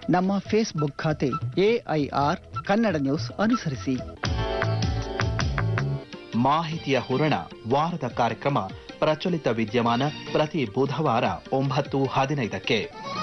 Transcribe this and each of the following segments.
ನಮ್ಮ ಫೇಸ್ಬುಕ್ ಖಾತೆ AIR Kannada news ಅನುಸರಿಸಿ ಮಾಹಿತಿಯ ಹೂರಣ ವಾರದ ಕಾರ್ಯಕ್ರಮ ಪ್ರಚಲಿತ ವಿದ್ಯಮಾನ ಪ್ರತಿ ಬುಧವಾರ ಒಂಬತ್ತು ಹದಿನೈದಕ್ಕೆ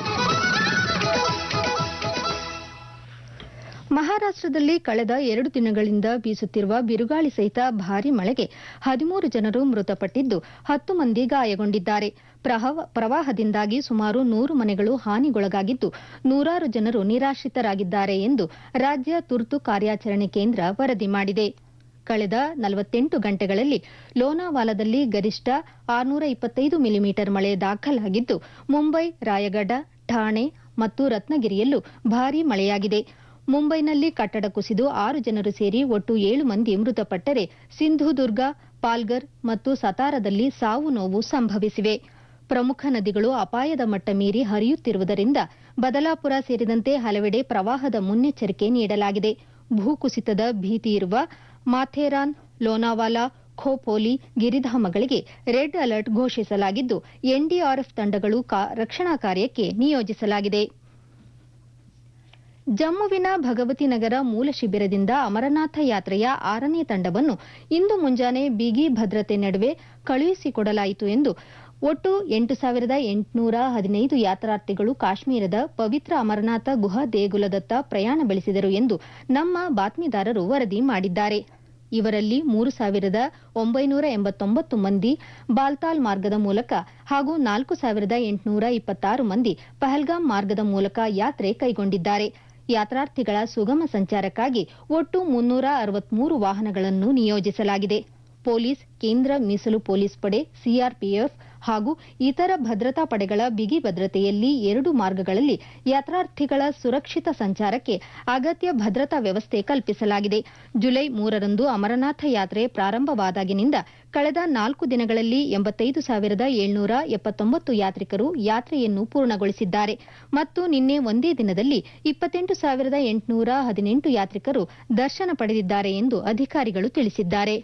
ಮಹಾರಾಷ್ಟ್ರದಲ್ಲಿ ಕಳೆದ ಎರಡು ದಿನಗಳಿಂದ ಬೀಸುತ್ತಿರುವ ಬಿರುಗಾಳಿ ಸಹಿತ ಭಾರೀ ಮಳೆಗೆ ಹದಿಮೂರು ಜನರು ಮೃತಪಟ್ಟಿದ್ದು ಹತ್ತು ಮಂದಿ ಗಾಯಗೊಂಡಿದ್ದಾರೆ ಪ್ರಹವ- ಪ್ರವಾಹದಿಂದಾಗಿ ಸುಮಾರು ನೂರು ಮನೆಗಳು ಹಾನಿಗೊಳಗಾಗಿದ್ದು ನೂರಾರು ಜನರು ನಿರಾಶ್ರಿತರಾಗಿದ್ದಾರೆ ಎಂದು ರಾಜ್ಯ ತುರ್ತು ಕಾರ್ಯಾಚರಣೆ ಕೇಂದ್ರ ವರದಿ ಮಾಡಿದೆ ಕಳೆದ ನಲವತ್ತೆಂಟು ಗಂಟೆಗಳಲ್ಲಿ ಲೋನಾವಾಲಾದಲ್ಲಿ ಗರಿಷ್ಠ ಆರುನೂರ ಇಪ್ಪತ್ತೈದು ಮಿಲಿಮೀಟರ್ ಮಳೆ ದಾಖಲಾಗಿದ್ದು ಮುಂಬೈ ರಾಯಗಢ ಠಾಣೆ ಮತ್ತು ರತ್ನಗಿರಿಯಲ್ಲೂ ಭಾರೀ ಮಳೆಯಾಗಿದೆ ಮುಂಬೈನಲ್ಲಿ ಕಟ್ಟಡ ಕುಸಿದು ಆರು ಜನರು ಸೇರಿ ಒಟ್ಟು ಏಳು ಮಂದಿ ಮೃತಪಟ್ಟರೆ ಸಿಂಧುದುರ್ಗ ಪಾಲ್ಗರ್ ಮತ್ತು ಸತಾರದಲ್ಲಿ ಸಾವು ನೋವು ಸಂಭವಿಸಿವೆ ಪ್ರಮುಖ ನದಿಗಳು ಅಪಾಯದ ಮಟ್ಟ ಮೀರಿ ಹರಿಯುತ್ತಿರುವುದರಿಂದ ಬದಲಾಪುರ ಸೇರಿದಂತೆ ಹಲವೆಡೆ ಪ್ರವಾಹದ ಮುನ್ನೆಚ್ಚರಿಕೆ ನೀಡಲಾಗಿದೆ ಭೂಕುಸಿತದ ಭೀತಿ ಇರುವ ಮಾಥೇರಾನ್ ಲೋನಾವಾಲಾ ಖೋಪೋಲಿ ಗಿರಿಧಾಮಗಳಿಗೆ ರೆಡ್ ಅಲರ್ಟ್ ಘೋಷಿಸಲಾಗಿದ್ದು ಎನ್ಡಿಆರ್ಎಫ್ ತಂಡಗಳು ಕಾ- ರಕ್ಷಣಾ ಕಾರ್ಯಕ್ಕೆ ನಿಯೋಜಿಸಲಾಗಿದೆ ಜಮ್ಮುವಿನ ಭಗವತಿ ನಗರ ಮೂಲ ಶಿಬಿರದಿಂದ ಅಮರನಾಥ ಯಾತ್ರೆಯ ಆರನೇ ತಂಡವನ್ನು ಇಂದು ಮುಂಜಾನೆ ಬಿಗಿ ಭದ್ರತೆ ನಡುವೆ ಕಳುಹಿಸಿಕೊಡಲಾಯಿತು ಎಂದು ಒಟ್ಟು ಎಂಟು ಸಾವಿರದ ಎಂಟುನೂರ ಹದಿನೈದು ಯಾತ್ರಾರ್ಥಿಗಳು ಕಾಶ್ಮೀರದ ಪವಿತ್ರ ಅಮರನಾಥ ಗುಹಾ ದೇಗುಲದತ್ತ ಪ್ರಯಾಣ ಬೆಳೆಸಿದರು ಎಂದು ನಮ್ಮ ಬಾತ್ಮೀದಾರರು ವರದಿ ಮಾಡಿದ್ದಾರೆ ಇವರಲ್ಲಿ ಮೂರು ಸಾವಿರದ ಒಂಬೈನೂರ ಎಂಬತ್ತೊಂಬತ್ತು ಮಂದಿ ಬಾಲ್ತಾಲ್ ಮಾರ್ಗದ ಮೂಲಕ ಹಾಗೂ ನಾಲ್ಕು ಸಾವಿರದ ಎಂಟುನೂರ ಇಪ್ಪತ್ತಾರು ಮಂದಿ ಪಹಲ್ಗಾಮ್ ಮಾರ್ಗದ ಮೂಲಕ ಯಾತ್ರೆ ಕೈಗೊಂಡಿದ್ದಾರೆ ಯಾತ್ರಾರ್ಥಿಗಳ ಸುಗಮ ಸಂಚಾರಕ್ಕಾಗಿ ಒಟ್ಟು ಮುನ್ನೂರ ಅರವತ್ಮೂರು ವಾಹನಗಳನ್ನು ನಿಯೋಜಿಸಲಾಗಿದೆ ಪೊಲೀಸ್ ಕೇಂದ್ರ ಮೀಸಲು ಪೊಲೀಸ್ ಪಡೆ ಸಿಆರ್ಪಿಎಫ್ ಹಾಗೂ ಇತರ ಭದ್ರತಾ ಪಡೆಗಳ ಬಿಗಿ ಭದ್ರತೆಯಲ್ಲಿ ಎರಡು ಮಾರ್ಗಗಳಲ್ಲಿ ಯಾತ್ರಾರ್ಥಿಗಳ ಸುರಕ್ಷಿತ ಸಂಚಾರಕ್ಕೆ ಅಗತ್ಯ ಭದ್ರತಾ ವ್ಯವಸ್ಥೆ ಕಲ್ಪಿಸಲಾಗಿದೆ ಜುಲೈ ಮೂರರಂದು ಅಮರನಾಥ ಯಾತ್ರೆ ಪ್ರಾರಂಭವಾದಾಗಿನಿಂದ ಕಳೆದ ನಾಲ್ಕು ದಿನಗಳಲ್ಲಿ ಎಂಬತ್ತೈದು ಸಾವಿರದ ಏಳ್ನೂರ ಎಪ್ಪತ್ತೊಂಬತ್ತು ಯಾತ್ರಿಕರು ಯಾತ್ರೆಯನ್ನು ಪೂರ್ಣಗೊಳಿಸಿದ್ದಾರೆ ಮತ್ತು ನಿನ್ನೆ ಒಂದೇ ದಿನದಲ್ಲಿ ಇಪ್ಪತ್ತೆಂಟು ಸಾವಿರದ ಎಂಟುನೂರ ಹದಿನೆಂಟು ಯಾತ್ರಿಕರು ದರ್ಶನ ಪಡೆದಿದ್ದಾರೆ ಎಂದು ಅಧಿಕಾರಿಗಳು ತಿಳಿಸಿದ್ದಾರೆ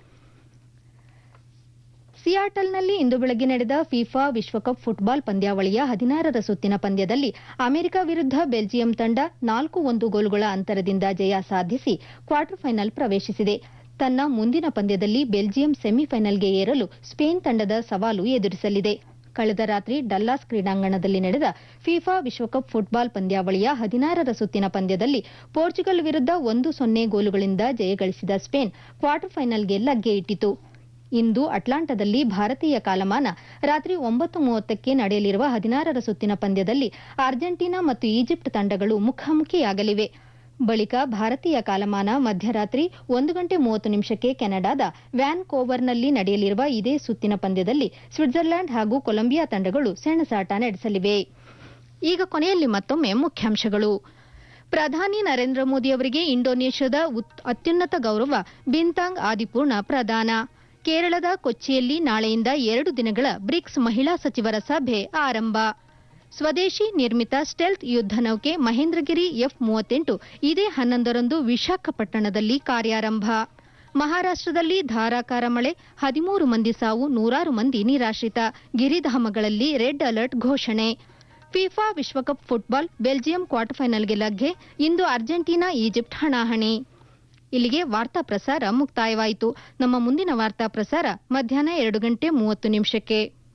ಸಿಯಾಟಲ್ನಲ್ಲಿ ಇಂದು ಬೆಳಗ್ಗೆ ನಡೆದ ಫಿಫಾ ವಿಶ್ವಕಪ್ ಫುಟ್ಬಾಲ್ ಪಂದ್ಯಾವಳಿಯ ಹದಿನಾರರ ಸುತ್ತಿನ ಪಂದ್ಯದಲ್ಲಿ ಅಮೆರಿಕ ವಿರುದ್ಧ ಬೆಲ್ಜಿಯಂ ತಂಡ ನಾಲ್ಕು ಒಂದು ಗೋಲುಗಳ ಅಂತರದಿಂದ ಜಯ ಸಾಧಿಸಿ ಕ್ವಾರ್ಟರ್ ಫೈನಲ್ ಪ್ರವೇಶಿಸಿದೆ ತನ್ನ ಮುಂದಿನ ಪಂದ್ಯದಲ್ಲಿ ಬೆಲ್ಜಿಯಂ ಸೆಮಿಫೈನಲ್ಗೆ ಏರಲು ಸ್ಪೇನ್ ತಂಡದ ಸವಾಲು ಎದುರಿಸಲಿದೆ ಕಳೆದ ರಾತ್ರಿ ಡಲ್ಲಾಸ್ ಕ್ರೀಡಾಂಗಣದಲ್ಲಿ ನಡೆದ ಫಿಫಾ ವಿಶ್ವಕಪ್ ಫುಟ್ಬಾಲ್ ಪಂದ್ಯಾವಳಿಯ ಹದಿನಾರರ ಸುತ್ತಿನ ಪಂದ್ಯದಲ್ಲಿ ಪೋರ್ಚುಗಲ್ ವಿರುದ್ಧ ಒಂದು ಸೊನ್ನೆ ಗೋಲುಗಳಿಂದ ಜಯಗಳಿಸಿದ ಸ್ಪೇನ್ ಕ್ವಾರ್ಟರ್ ಫೈನಲ್ಗೆ ಲಗ್ಗೆ ಇಟ್ಟಿತು ಇಂದು ಅಟ್ಲಾಂಟಾದಲ್ಲಿ ಭಾರತೀಯ ಕಾಲಮಾನ ರಾತ್ರಿ ಒಂಬತ್ತು ಮೂವತ್ತಕ್ಕೆ ನಡೆಯಲಿರುವ ಹದಿನಾರರ ಸುತ್ತಿನ ಪಂದ್ಯದಲ್ಲಿ ಅರ್ಜೆಂಟೀನಾ ಮತ್ತು ಈಜಿಪ್ಟ್ ತಂಡಗಳು ಮುಖಾಮುಖಿಯಾಗಲಿವೆ ಬಳಿಕ ಭಾರತೀಯ ಕಾಲಮಾನ ಮಧ್ಯರಾತ್ರಿ ಒಂದು ಗಂಟೆ ಮೂವತ್ತು ನಿಮಿಷಕ್ಕೆ ಕೆನಡಾದ ವ್ಯಾನ್ ಕೋವರ್ನಲ್ಲಿ ನಡೆಯಲಿರುವ ಇದೇ ಸುತ್ತಿನ ಪಂದ್ಯದಲ್ಲಿ ಸ್ವಿಟ್ಜರ್ಲೆಂಡ್ ಹಾಗೂ ಕೊಲಂಬಿಯಾ ತಂಡಗಳು ಸೆಣಸಾಟ ನಡೆಸಲಿವೆ ಈಗ ಕೊನೆಯಲ್ಲಿ ಮತ್ತೊಮ್ಮೆ ಮುಖ್ಯಾಂಶಗಳು ಪ್ರಧಾನಿ ನರೇಂದ್ರ ಮೋದಿ ಅವರಿಗೆ ಇಂಡೋನೇಷ್ಯಾದ ಉತ್- ಅತ್ಯುನ್ನತ ಗೌರವ ಬಿಂತಾಂಗ್ ಆದಿಪೂರ್ಣ ಪ್ರದಾನ ಕೇರಳದ ಕೊಚ್ಚಿಯಲ್ಲಿ ನಾಳೆಯಿಂದ ಎರಡು ದಿನಗಳ ಬ್ರಿಕ್ಸ್ ಮಹಿಳಾ ಸಚಿವರ ಸಭೆ ಆರಂಭ ಸ್ವದೇಶಿ ನಿರ್ಮಿತ ಸ್ಟೆಲ್ತ್ ಯುದ್ಧ ನೌಕೆ ಮಹೇಂದ್ರಗಿರಿ ಎಫ್ ಮೂವತ್ತೆಂಟು ಇದೇ ಹನ್ನೊಂದರಂದು ವಿಶಾಖಪಟ್ಟಣದಲ್ಲಿ ಕಾರ್ಯಾರಂಭ ಮಹಾರಾಷ್ಟದಲ್ಲಿ ಧಾರಾಕಾರ ಮಳೆ ಹದಿಮೂರು ಮಂದಿ ಸಾವು ನೂರಾರು ಮಂದಿ ನಿರಾಶ್ರಿತ ಗಿರಿಧಾಮಗಳಲ್ಲಿ ರೆಡ್ ಅಲರ್ಟ್ ಘೋಷಣೆ ಫಿಫಾ ವಿಶ್ವಕಪ್ ಫುಟ್ಬಾಲ್ ಬೆಲ್ಜಿಯಂ ಕ್ವಾರ್ಟರ್ ಫೈನಲ್ಗೆ ಲಗ್ಗೆ ಇಂದು ಅರ್ಜೆಂಟೀನಾ ಈಜಿಪ್ಟ್ ಹಣಾಹಣಿ ಇಲ್ಲಿಗೆ ವಾರ್ತಾ ಪ್ರಸಾರ ಮುಕ್ತಾಯವಾಯಿತು ನಮ್ಮ ಮುಂದಿನ ವಾರ್ತಾ ಪ್ರಸಾರ ಮಧ್ಯಾಹ್ನ ಎರಡು ಗಂಟೆ ಮೂವತ್ತು ನಿಮಿಷಕ್ಕೆ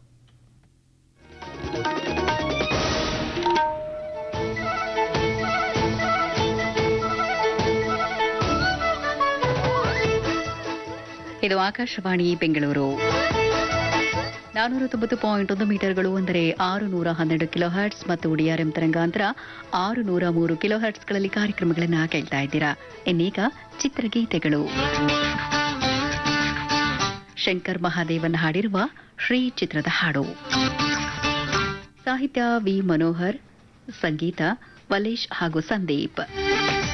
ಇದು ಆಕಾಶವಾಣಿ ಬೆಂಗಳೂರು ನಾನೂರ ತೊಂಬತ್ತು ಪಾಯಿಂಟ್ ಒಂದು ಮೀಟರ್ಗಳು ಅಂದರೆ ಆರು ನೂರ ಹನ್ನೆರಡು ಕಿಲೋ ಹರ್ಟ್ಸ್ ಮತ್ತು ಡಿಆರ್ಎಂ ತರಂಗಾಂತರ ಆರು ನೂರ ಮೂರು ಕಿಲೋ ಹರ್ಟ್ಸ್ಗಳಲ್ಲಿ ಕಾರ್ಯಕ್ರಮಗಳನ್ನು ಕೇಳ್ತಾ ಇದ್ದೀರಾ ಇನ್ನೀಗ ಚಿತ್ರಗೀತೆಗಳು ಶಂಕರ್ ಮಹಾದೇವನ್ ಹಾಡಿರುವ ಶ್ರೀ ಚಿತ್ರದ ಹಾಡು ಸಾಹಿತ್ಯ ವಿ ಮನೋಹರ್ ಸಂಗೀತ ವಲೇಶ್ ಹಾಗೂ ಸಂದೀಪ್